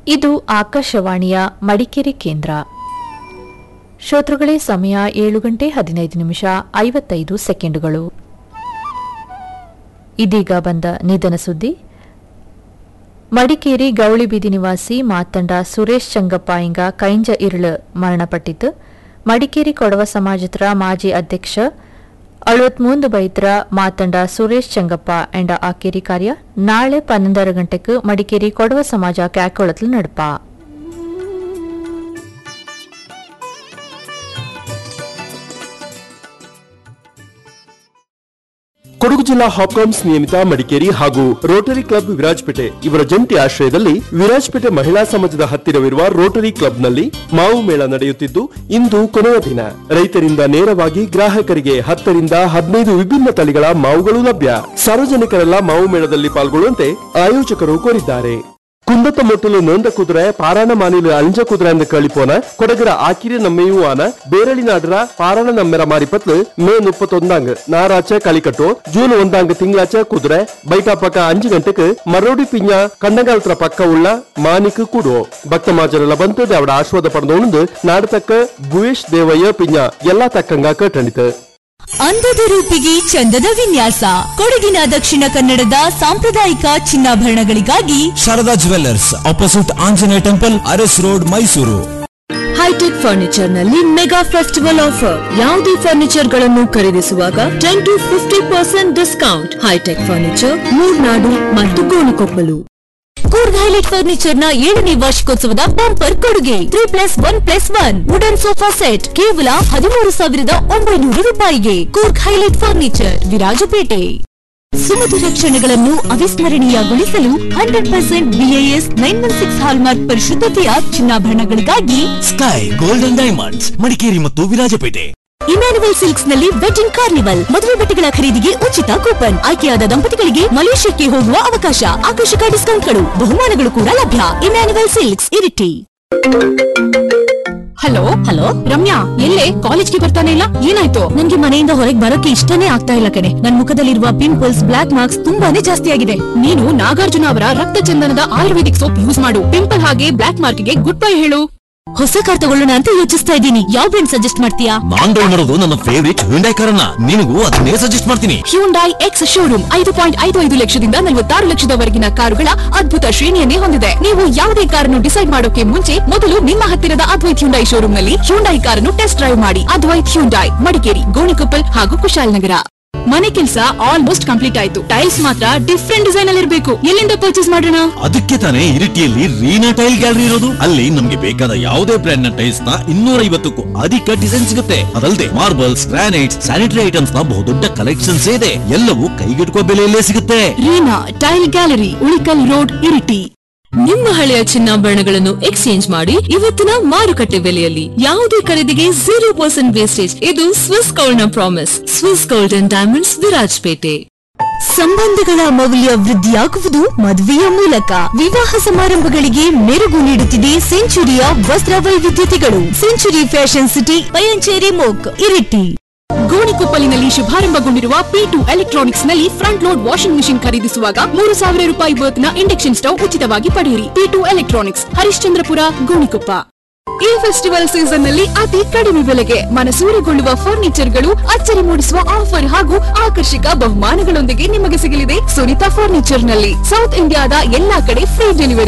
ಇದು ಆಕಾಶವಾಣಿಯ ಮಡಿಕೇರಿ ಕೇಂದ್ರ ಶ್ರೋತೃಗಳೇ ಸಮಯ ಏಳು ಗಂಟೆ ಹದಿನೈದು ನಿಮಿಷ ಐವತ್ತೈದು ಸೆಕೆಂಡುಗಳು ಇದೀಗ ಬಂದ ನಿಧನ ಸುದ್ದಿ ಮಡಿಕೇರಿ ಗೌಳಿಬೀದಿ ನಿವಾಸಿ ಮಾತಂಡ ಸುರೇಶ್ ಚಂಗಪ್ಪ ಇಂಗ ಕೈಂಜ ಇರಳು ಮರಣಪಟ್ಟಿತು ಮಡಿಕೇರಿ ಕೊಡವ ಸಮಾಜದ ಮಾಜಿ ಅಧ್ಯಕ್ಷ ಅಳುವತ್ಮೂಂದು ಬೈತ್ರ ಮಾತಂಡ ಸುರೇಶ್ ಚಂಗಪ್ಪ ಎಂಡ ಆಕೇರಿ ಕಾರ್ಯ ನಾಳೆ ಪನ್ನೊಂದರ ಗಂಟೆಗೆ ಮಡಿಕೇರಿ ಕೊಡವ ಸಮಾಜ ಕ್ಯಾಕೊಳತ್ಲು ನಡಪ ಕೊಡಗು ಜಿಲ್ಲಾ ಹಾಪ್ಕಾಮ್ಸ್ ನಿಯಮಿತ ಮಡಿಕೇರಿ ಹಾಗೂ ರೋಟರಿ ಕ್ಲಬ್ ವಿರಾಜಪೇಟೆ ಇವರ ಜಂಟಿ ಆಶ್ರಯದಲ್ಲಿ ವಿರಾಜಪೇಟೆ ಮಹಿಳಾ ಸಮಾಜದ ಹತ್ತಿರವಿರುವ ರೋಟರಿ ಕ್ಲಬ್ನಲ್ಲಿ ಮಾವು ಮೇಳ ನಡೆಯುತ್ತಿದ್ದು ಇಂದು ಕೊನೆಯ ದಿನ ರೈತರಿಂದ ನೇರವಾಗಿ ಗ್ರಾಹಕರಿಗೆ ಹತ್ತರಿಂದ ಹದಿನೈದು ವಿಭಿನ್ನ ತಳಿಗಳ ಮಾವುಗಳು ಲಭ್ಯ ಸಾರ್ವಜನಿಕರೆಲ್ಲ ಮಾವು ಮೇಳದಲ್ಲಿ ಪಾಲ್ಗೊಳ್ಳುವಂತೆ ಆಯೋಜಕರು ಕೋರಿದ್ದಾರೆ ಕುಂದತ್ತ ಮೊಟ್ಟಲು ನೊಂದ ಕುದುರೆ ಪಾರಾಣ ಮಾನಿಲು ಅಂಜ ಕುದುರೆ ಎಂದು ಕಳಿಪೋನ ಕೊಡಗರ ಆಕಿರಿ ನಮ್ಮೆಯೂ ಆನ ಬೇರಳಿನಾಡ್ರ ಪಾರಾಣ ನಮ್ಮೆರ ಮಾರಿಪತ್ಲು ಮೇ ಮುಪ್ಪತ್ತೊಂದಾಂಗ್ ನಾರಾಚ களிக்கட்டோ ஜூன் ஒன்றாங்க திங்களாச்ச குதிரை பைட்டா பக்க அஞ்சு ಗಂಟೆಗೆ ಮರೋಡಿ ಪಿಂಜ ಕಣ್ಣಗಾಲತ್ರ ಪಕ್ಕ ಉಳ್ಳ ಮಾನಿಕ್ ಕೂಡು ಭಕ್ತ ಮಾಜರೆಲ್ಲ ಬಂತು ಅವಡ ಆಶ್ವಾದ ಪಡೆದೊಂದು ನಾಡತಕ್ಕ ಭುವೇಶ್ ದೇವಯ್ಯ ಪಿಂಜ ಎಲ್ಲಾ ತಕ್ಕಂಗ ಕಟ್ಟಣಿತು ಅಂದದ ರೂಪಿಗೆ ಚಂದದ ವಿನ್ಯಾಸ ಕೊಡಗಿನ ದಕ್ಷಿಣ ಕನ್ನಡದ ಸಾಂಪ್ರದಾಯಿಕ ಚಿನ್ನಾಭರಣಗಳಿಗಾಗಿ Sharada jewellers opposite Anjaneya temple Aras road Mysuru hitech furniture ನಲ್ಲಿ ಮೆಗಾ ಫೆಸ್ಟಿವಲ್ ಆಫರ್ ಯಾವುದೇ ಫರ್ನಿಚರ್ ಗಳನ್ನು ಖರೀದಿಸುವಾಗ ten to fifty percent discount hitech furniture Murnad ಮತ್ತು ಗೋಣಿಕೊಪ್ಪಲು ಕೂರ್ಗ್ ಹೈಲೈಟ್ ಫರ್ನಿಚರ್ ನ ಏಳನೇ ವಾರ್ಷಿಕೋತ್ಸವದ ಬಂಪರ್ ಕೊಡುಗೆ three plus one plus one wooden sofa set ಕೇವಲ ಹದಿಮೂರು ಸಾವಿರದ ಒಂಬೈನೂರು ರೂಪಾಯಿಗೆ ಕೂರ್ಗ್ ಹೈಲೈಟ್ ಫರ್ನಿಚರ್ ವಿರಾಜಪೇಟೆ ಸುಮಧುರ ಕ್ಷಣಗಳನ್ನು ಅವಿಸ್ಮರಣೀಯಗೊಳಿಸಲು hundred percent BIS nine one six hallmark ಪರಿಶುದ್ಧತೆಯ ಚಿನ್ನಾಭರಣಗಳಿಗಾಗಿ ಸ್ಕೈ ಗೋಲ್ಡನ್ ಡೈಮಂಡ್ಸ್ ಮಡಿಕೇರಿ ಮತ್ತು ವಿರಾಜಪೇಟೆ ಇಮ್ಯಾನುವಲ್ ಸಿಲ್ಕ್ಸ್ ನಲ್ಲಿ ವೆಡ್ಡಿಂಗ್ ಕಾರ್ನಿವಲ್ ಮದುವೆ ಬಟ್ಟೆಗಳ ಖರೀದಿಗೆ ಉಚಿತ ಕೂಪನ್ ಆಯ್ಕೆಯಾದ ದಂಪತಿಗಳಿಗೆ ಮಲೇಷ್ಯಾಕ್ಕೆ ಹೋಗುವ ಅವಕಾಶ ಆಕರ್ಷಕ ಡಿಸ್ಕೌಂಟ್ಗಳು ಬಹುಮಾನಗಳು ಕೂಡ ಲಭ್ಯ Immanuel silks Iritty hello hello Ramya ಎಲ್ಲೇ ಕಾಲೇಜ್ಗೆ ಬರ್ತಾನೆ ಇಲ್ಲ ಏನಾಯ್ತು ನನ್ಗೆ ಮನೆಯಿಂದ ಹೊರಗೆ ಬರೋಕೆ ಇಷ್ಟನೇ ಆಗ್ತಾ ಇಲ್ಲ ಕಣೆ ನನ್ ಮುಖದಲ್ಲಿರುವ ಪಿಂಪಲ್ಸ್ ಬ್ಲಾಕ್ ಮಾರ್ಕ್ಸ್ ತುಂಬಾನೇ ಜಾಸ್ತಿ ಆಗಿದೆ ನೀನು ನಾಗಾರ್ಜುನ ಅವರ ರಕ್ತ ಚಂದನದ ಆಯುರ್ವೇದಿಕ್ ಸೋಪ್ ಯೂಸ್ ಮಾಡು ಪಿಂಪಲ್ ಹಾಗೆ ಬ್ಲಾಕ್ ಮಾರ್ಕ್ಗೆ ಗುಡ್ ಬೈ ಹೇಳು ಹೊಸ ಕಾರ್ ತಗೊಳ್ಳೋಣ ಅಂತ ಯೋಚಿಸ್ತಾ ಇದ್ದೀನಿ ಯಾವ ಬ್ರ್ಯಾಂಡ್ ಸಜೆಸ್ಟ್ ಮಾಡ್ತೀಯಾ ನಾನ್ ತಗೊಂಡಿರೋದು ನನ್ನ ಫೇವರಿಟ್ ಹ್ಯುಂಡೈ ಕಾರನ್ನ ನಿನಗೂ ಅದನ್ನೇ ಸಜೆಸ್ಟ್ ಮಾಡ್ತೀನಿ ಹ್ಯೂಂಡೈ ಎಕ್ಸ್ ಶೋರೂಮ್ ಐದು ಪಾಯಿಂಟ್ ಐದು ಐದು ಲಕ್ಷದಿಂದ ನಲವತ್ತಾರು ಲಕ್ಷದವರೆಗಿನ ಕಾರುಗಳ ಅದ್ಭುತ ಶ್ರೇಣಿಯನ್ನೇ ಹೊಂದಿದೆ ನೀವು ಯಾವುದೇ ಕಾರನ್ನು ಡಿಸೈಡ್ ಮಾಡೋಕೆ ಮುಂಚೆ ಮೊದಲು ನಿಮ್ಮ ಹತ್ತಿರದ ಅದ್ವೈತ್ ಹ್ಯುಂಡೈ ಶೋರೂಮ್ ನಲ್ಲಿ ಹ್ಯೂಂಡೈ ಕಾರನ್ನು ಟೆಸ್ಟ್ ಡ್ರೈವ್ ಮಾಡಿ ಅದ್ವೈತ್ ಹ್ಯುಂಡೈ ಮಡಿಕೇರಿ ಗೋಣಿಕೊಪ್ಪಲ್ ಹಾಗೂ ಕುಶಾಲನಗರ ಮನೆ ಕೆಲಸ ಆಲ್ಮೋಸ್ಟ್ ಕಂಪ್ಲೀಟ್ ಆಯ್ತು ಟೈಲ್ಸ್ ಮಾತ್ರ ಡಿಫ್ರೆಂಟ್ ಡಿಸೈನ್ ಅಲ್ಲಿ ಇರಬೇಕು ಎಲ್ಲಿಂದ ಪರ್ಚೇಸ್ ಮಾಡೋಣ ಅದಕ್ಕೆ ತಾನೇ ಇರಿಟಿಯಲ್ಲಿ ರೀನಾ ಟೈಲ್ ಗ್ಯಾಲರಿ ಇರೋದು ಅಲ್ಲಿ ನಮ್ಗೆ ಬೇಕಾದ ಯಾವುದೇ ಬ್ರ್ಯಾಂಡ್ ನ ಟೈಲ್ಸ್ ನ ಇನ್ನೂರ ಐವತ್ತಕ್ಕೂ ಅಧಿಕ ಡಿಸೈನ್ ಸಿಗುತ್ತೆ ಅದಲ್ಲದೆ ಮಾರ್ಬಲ್ಸ್ ಗ್ರಾನೈಟ್ಸ್ ಸ್ಯಾನಿಟರಿ ಐಟಮ್ಸ್ ನ ಬಹುದೊಡ್ಡ ಕಲೆಕ್ಷನ್ಸ್ ಇದೆ ಎಲ್ಲವೂ ಕೈಗೆಟುಕುವ ಬೆಲೆಯಲ್ಲೇ ಸಿಗುತ್ತೆ Reena tile gallery Ulikkal road Iritty ನಿಮ್ಮ ಹಳೆಯ ಚಿನ್ನಾಭರಣಗಳನ್ನು ಎಕ್ಸ್ಚೇಂಜ್ ಮಾಡಿ ಇವತ್ತಿನ ಮಾರುಕಟ್ಟೆ ಬೆಲೆಯಲ್ಲಿ ಯಾವುದೇ ಖರೀದಿಗೆ ಜೀರೋ ಪರ್ಸೆಂಟ್ ವೇಸ್ಟೇಜ್ ಇದು ಸ್ವಿಸ್ ಗೋಲ್ಡ್ ನ promise Swiss gold and diamonds Virajpet ಸಂಬಂಧಗಳ ಮೌಲ್ಯ ವೃದ್ಧಿಯಾಗುವುದು ಮದುವೆಯ ಮೂಲಕ ವಿವಾಹ ಸಮಾರಂಭಗಳಿಗೆ ಮೆರುಗು ನೀಡುತ್ತಿದೆ ಸೆಂಚುರಿಯ ವಸ್ತ್ರ ವೈವಿಧ್ಯತೆಗಳು ಸೆಂಚುರಿ ಫ್ಯಾಷನ್ ಸಿಟಿ ಪಯಂಚೇರಿ ಮೋಕ್ ಇರಿಟಿ ಗೋಣಿಕೊಪ್ಪಲಿನಲ್ಲಿ ಶುಭಾರಂಭಗೊಂಡಿರುವ ಪಿ ಟು ಎಲೆಕ್ಟ್ರಾನಿಕ್ಸ್ ನಲ್ಲಿ ಫ್ರಂಟ್ ಲೋಡ್ ವಾಷಿಂಗ್ ಮಿಷಿನ್ ಖರೀದಿಸುವಾಗ ಮೂರು ಸಾವಿರ ರೂಪಾಯಿ ವರ್ತ್ನ ಇಂಡಕ್ಷನ್ ಸ್ಟವ್ ಉಚಿತವಾಗಿ ಪಡೆಯಿರಿ P two electronics Harishchandrapura Gonikoppa ಈ ಫೆಸ್ಟಿವಲ್ ಸೀಸನ್ ನಲ್ಲಿ ಅತಿ ಕಡಿಮೆ ಬೆಲೆಗೆ ಮನಸೂರೆಗೊಳ್ಳುವ ಫರ್ನಿಚರ್ಗಳು ಅಚ್ಚರಿ ಮೂಡಿಸುವ ಆಫರ್ ಹಾಗೂ ಆಕರ್ಷಕ ಬಹುಮಾನಗಳೊಂದಿಗೆ ನಿಮಗೆ ಸಿಗಲಿದೆ ಸುನಿತಾ ಫರ್ನಿಚರ್ ನಲ್ಲಿ ಸೌತ್ ಇಂಡಿಯಾದ ಎಲ್ಲಾ ಕಡೆ ಫ್ರೀ ಡೆಲಿವರಿ